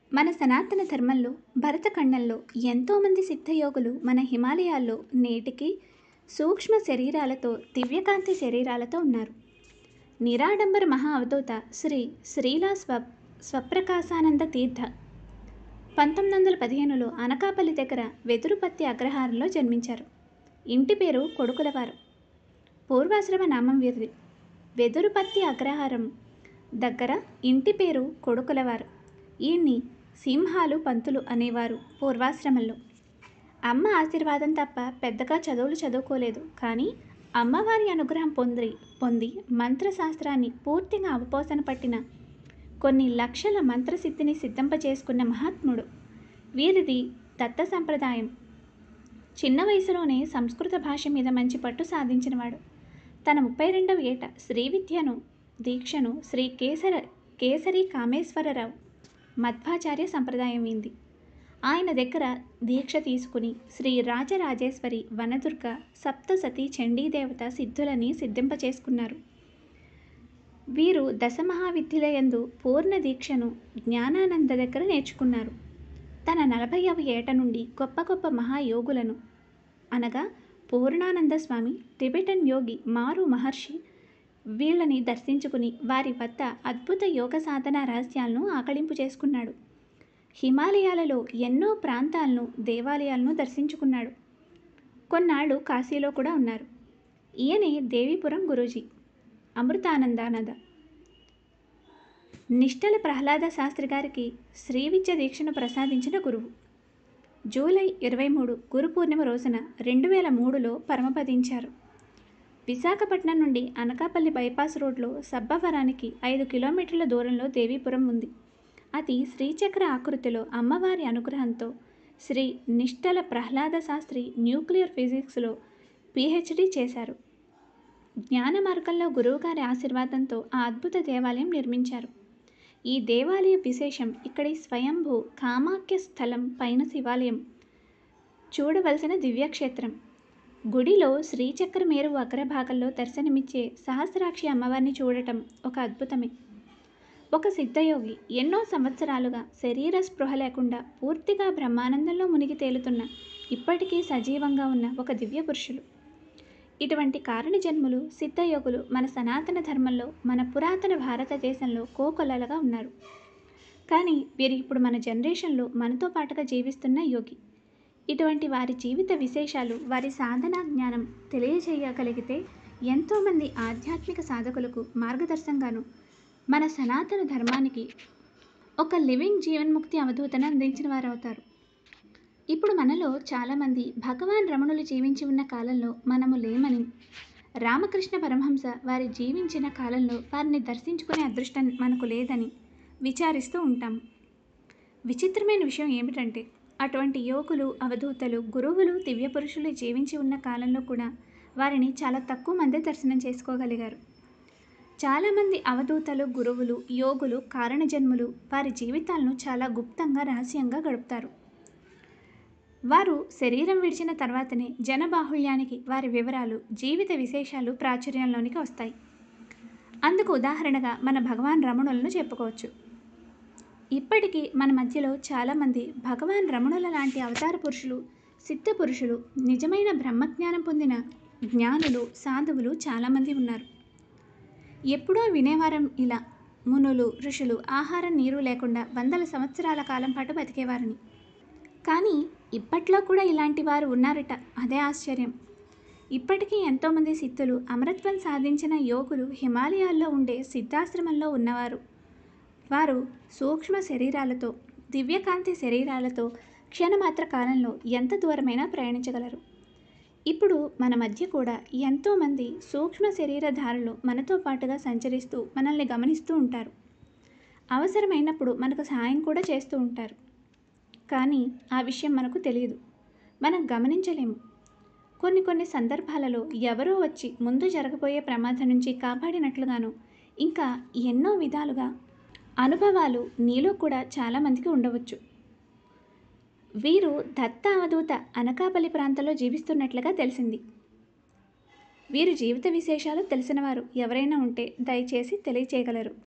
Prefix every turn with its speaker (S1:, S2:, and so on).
S1: మన సనాతన ధర్మంలో భరతఖండంలో ఎంతోమంది సిద్ధయోగులు మన హిమాలయాల్లో నేటికి సూక్ష్మ శరీరాలతో దివ్యకాంతి శరీరాలతో ఉన్నారు నిరాడంబర మహా అవధూత శ్రీ శ్రీలా స్వ స్వప్రకాశానంద తీర్థ పంతొమ్మిది వందల పదిహేనులో అనకాపల్లి దగ్గర వెదురుపత్తి అగ్రహారంలో జన్మించారు ఇంటి పేరు కొడుకులవారు పూర్వాశ్రమ నామం వీరిది వెదురుపత్తి అగ్రహారం దగ్గర ఇంటి పేరు కొడుకులవారు ఈయన్ని సింహాలు పంతులు అనేవారు పూర్వాశ్రమంలో అమ్మ ఆశీర్వాదం తప్ప పెద్దగా చదువులు చదువుకోలేదు కానీ అమ్మవారి అనుగ్రహం పొంది పొంది మంత్రశాస్త్రాన్ని పూర్తిగా అవపోసన పట్టిన కొన్ని లక్షల మంత్రసిద్ధిని సిద్ధింపచేసుకున్న మహాత్ముడు వీరిది దత్త సంప్రదాయం చిన్న వయసులోనే సంస్కృత భాష మీద మంచి పట్టు సాధించినవాడు తన ముప్పై రెండవ ఏట శ్రీ విద్యను దీక్షను శ్రీ కేసర కేసరి కామేశ్వరరావు మధ్వాచార్య సంప్రదాయం వింది ఆయన దగ్గర దీక్ష తీసుకుని శ్రీ రాజరాజేశ్వరి వనదుర్గ సప్తసతి చండీదేవత సిద్ధులని సిద్ధింపచేసుకున్నారు వీరు దశమహావిద్యలయందు పూర్ణ దీక్షను జ్ఞానానంద దగ్గర నేర్చుకున్నారు తన నలభైవ ఏట నుండి గొప్ప గొప్ప మహాయోగులను అనగా పూర్ణానంద స్వామి టిబెటన్ యోగి మారు మహర్షి వీళ్ళని దర్శించుకుని వారి వద్ద అద్భుత యోగ సాధన రహస్యాలను ఆకళింపు చేసుకున్నాడు హిమాలయాలలో ఎన్నో ప్రాంతాలను దేవాలయాలను దర్శించుకున్నాడు కొన్నాళ్ళు కాశీలో కూడా ఉన్నారు ఈయనే దేవీపురం గురూజీ అమృతానందానంద నిష్టల ప్రహ్లాద శాస్త్రి గారికి శ్రీ విద్య దీక్షను ప్రసాదించిన గురువు జూలై ఇరవై మూడు గురు పూర్ణిమ రోజున రెండు వేల మూడులో పరమపదించారు విశాఖపట్నం నుండి అనకాపల్లి బైపాస్ రోడ్లో సబ్బవరానికి ఐదు కిలోమీటర్ల దూరంలో దేవీపురం ఉంది అది శ్రీచక్ర ఆకృతిలో అమ్మవారి అనుగ్రహంతో శ్రీ నిష్టల ప్రహ్లాద శాస్త్రి న్యూక్లియర్ ఫిజిక్స్లో పిహెచ్డి చేశారు జ్ఞాన మార్గంలో గురువుగారి ఆశీర్వాదంతో ఆ అద్భుత దేవాలయం నిర్మించారు ఈ దేవాలయ విశేషం ఇక్కడి స్వయంభూ కామాఖ్య స్థలం పైన శివాలయం చూడవలసిన దివ్యక్షేత్రం గుడిలో శ్రీచక్ర మేరు అగ్రభాగంలో దర్శనమిచ్చే సహస్రాక్షి అమ్మవారిని చూడటం ఒక అద్భుతమే ఒక సిద్ధయోగి ఎన్నో సంవత్సరాలుగా శరీర స్పృహ లేకుండా పూర్తిగా బ్రహ్మానందంలో మునిగి తేలుతున్న ఇప్పటికీ సజీవంగా ఉన్న ఒక దివ్య పురుషులు ఇటువంటి కారణ జన్ములు సిద్ధయోగులు మన సనాతన ధర్మంలో మన పురాతన భారతదేశంలో కోకొల్లలుగా ఉన్నారు కానీ వీరు ఇప్పుడు మన జనరేషన్లో మనతో పాటుగా జీవిస్తున్న యోగి ఇటువంటి వారి జీవిత విశేషాలు వారి సాధనా జ్ఞానం తెలియజేయగలిగితే ఎంతోమంది ఆధ్యాత్మిక సాధకులకు మార్గదర్శంగాను మన సనాతన ధర్మానికి ఒక లివింగ్ జీవన్ముక్తి అవధూతను అందించిన వారు అవుతారు ఇప్పుడు మనలో చాలామంది భగవాన్ రమణులు జీవించి ఉన్న కాలంలో మనము లేమని రామకృష్ణ పరమహంస వారి జీవించిన కాలంలో వారిని దర్శించుకునే అదృష్టం మనకు లేదని విచారిస్తూ ఉంటాం విచిత్రమైన విషయం ఏమిటంటే అటువంటి యోగులు అవధూతలు గురువులు దివ్యపురుషులు జీవించి ఉన్న కాలంలో కూడా వారిని చాలా తక్కువ మంది దర్శనం చేసుకోగలిగారు చాలామంది అవధూతలు గురువులు యోగులు కారణజన్ములు వారి జీవితాలను చాలా గుప్తంగా రహస్యంగా గడుపుతారు వారు శరీరం విడిచిన తర్వాతనే జనబాహుళ్యానికి వారి వివరాలు జీవిత విశేషాలు ప్రాచుర్యంలోనికి వస్తాయి అందుకు ఉదాహరణగా మన భగవాన్ రమణులను చెప్పుకోవచ్చు ఇప్పటికీ మన మధ్యలో చాలామంది భగవాన్ రమణుల లాంటి అవతార పురుషులు సిద్ధ పురుషులు నిజమైన బ్రహ్మజ్ఞానం పొందిన జ్ఞానులు సాధువులు చాలామంది ఉన్నారు ఎప్పుడో వినేవారం ఇలా మునులు ఋషులు ఆహారం నీరు లేకుండా వందల సంవత్సరాల కాలం పాటు బతికేవారని కానీ ఇప్పట్లో కూడా ఇలాంటి వారు ఉన్నారట అదే ఆశ్చర్యం ఇప్పటికీ ఎంతోమంది సిద్ధులు అమరత్వం సాధించిన యోగులు హిమాలయాల్లో ఉండే సిద్ధాశ్రమంలో ఉన్నవారు వారు సూక్ష్మ శరీరాలతో దివ్యకాంతి శరీరాలతో క్షణమాత్ర కాలంలో ఎంత దూరమైనా ప్రయాణించగలరు ఇప్పుడు మన మధ్య కూడా ఎంతోమంది సూక్ష్మ శరీరధారులు మనతో పాటుగా సంచరిస్తూ మనల్ని గమనిస్తూ ఉంటారు అవసరమైనప్పుడు మనకు సహాయం కూడా చేస్తూ ఉంటారు కానీ ఆ విషయం మనకు తెలియదు మనం గమనించలేము కొన్ని కొన్ని సందర్భాలలో ఎవరో వచ్చి ముందు జరగబోయే ప్రమాదం నుంచి కాపాడినట్లుగాను ఇంకా ఎన్నో విధాలుగా అనుభవాలు నీలో కూడా చాలామందికి ఉండవచ్చు వీరు దత్త అవధూత అనకాపల్లి ప్రాంతంలో జీవిస్తున్నట్లుగా తెలిసింది వీరి జీవిత విశేషాలు తెలిసినవారు ఎవరైనా ఉంటే దయచేసి తెలియచేయగలరు